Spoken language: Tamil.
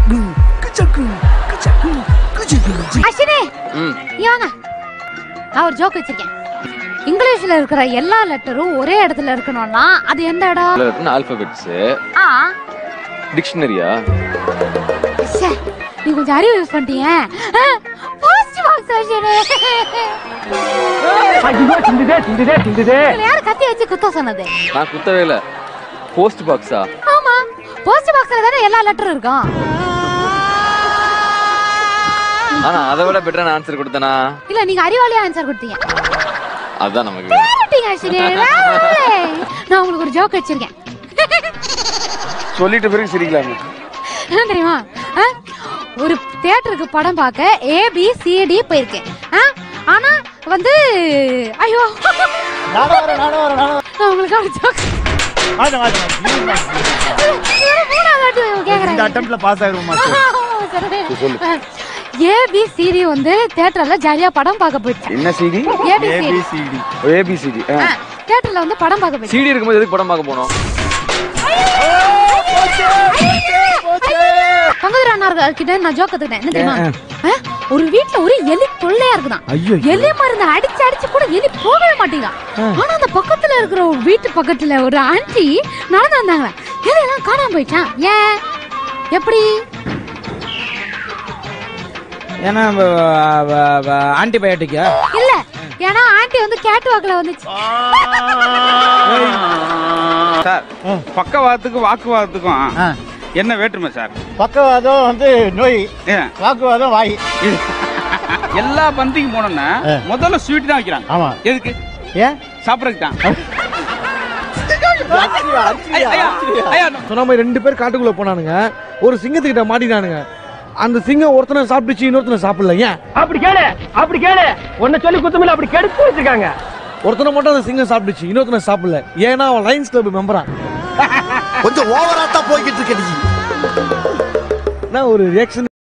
அஸ்வினி ம் இங்க வாங்க நான் ஒரு ஜோக் வச்சிருக்கேன் இங்கிலீஷ்ல இருக்கிற எல்லா லெட்டரும் ஒரே இடத்துல இருக்கணும்னா அது எந்த இடம் ஆல்பபெட்ஸ் ஆ டிக்ஷனரியா ச்சே, நீ கொஞ்சம் அறிவு யூஸ் பண்ணிட்டீங்க போஸ்ட் பாக்ஸ் அஸ்வினி இதுல யாரு கத்தி வச்சு குத்த சொன்னது நான் குத்தவே இல்ல போஸ்ட் பாக்ஸா ஆமா போஸ்ட் பாக்ஸ்ல தானே எல்லா லெட்டரும் இருக்கும் ஆனா அதை விட பெட்டரான ஆன்சர் கொடுத்தனா இல்ல நீங்க அறிவாளியா ஆன்சர் கொடுத்தீங்க அதுதான் நமக்கு வேணும். கேட்டீங்க அஸ்வினி வேற level. நான் உங்களுக்கு ஒரு ஜோக் வச்சிருக்கேன் சொல்லிட்டு பிறகு சிரிக்கலாமே என்ன தெரியுமா ஆ? ஒரு தியேட்டருக்கு படம் பார்க்க ஏ பி சி டி போயிருக்கேன் ஆ? ஆனா வந்து ஐயோ நானும் வரேன் நானும் வரேன் நானும் நான் உங்களுக்கு ஒரு ஜோக் வரேன் வாங்க வாங்க மூணாவது வாட்டி இந்த கேக்குறேன் அட்டம்ப்ட்ல பாஸ் ஆயிரும் மாஸ்டர் ஏபிசிடி வந்து தியேட்டர்ல ஜாலியா படம் பார்க்க போயிட்டேன் என்ன சிடி ஏபிசிடி ஏபிசிடி ஏபிசிடி தியேட்டர்ல வந்து படம் பார்க்க போயிட்டேன் சிடி இருக்கும்போது எதுக்கு படம் பார்க்க போனோம் பங்குதிர அண்ணார்கள் கிட்ட நான் ஜோக் கத்துக்கிட்டேன் என்ன தெரியுமா ஆ? ஒரு வீட்ல ஒரு எலி தொல்லையா இருக்குதான் ஐயோ எலி மருந்து அடிச்சு அடிச்சு கூட எலி போகவே மாட்டேங்க ஆனா அந்த பக்கத்துல இருக்கிற ஒரு வீட்டு பக்கத்துல ஒரு ஆண்டி நடந்து வந்தாங்க எலி எல்லாம் காணாம போயிட்டான் ஏன் எப்படி ஏன்னா ஆன்டிபயோட்டிக்கா இல்ல ஏன்னா ஆண்டி வந்து கேட் வாக்குல வந்துச்சு சார் பக்கவாதத்துக்கும் வாக்குவாதத்துக்கும் என்ன வேற்றுமை சார் பக்கவாதம் வந்து நோய் ஏன் வாக்குவாதம் வாய் எல்லா பந்திக்கும் போனோம்னா ஆ. முதல்ல ஸ்வீட் தான் வைக்கிறாங்க ஆமா எதுக்கு ஏன் சாப்பிட்றதுக்கு தான் ஐயா, ஐயா, ஐயா, சொன்ன மாதிரி ரெண்டு பேர் காட்டுக்குள்ள போனானுங்க ஒரு சிங்கத்துக்கிட்ட மாட்டினானுங்க அந்த சிங்கம் ஒருத்தனை சாப்பிட்டுச்சு இன்னொருத்தனை சாப்பிடல ஏன் அப்படி கேளு அப்படி கேளு உன்னை சொல்லி குத்தமில்ல அப்படி கெடுத்து வச்சிருக்காங்க ஒருத்தனை மட்டும் அந்த சிங்கம் சாப்பிட்டுச்சு இன்னொருத்தனை சாப்பிடல ஏன்னா அவன் லைன்ஸ் கிளப் மெம்பரா கொஞ்சம் ஓவரா தான் போய்கிட்டு இருக்க நீ என்ன ஒரு ரியாக்ஷன்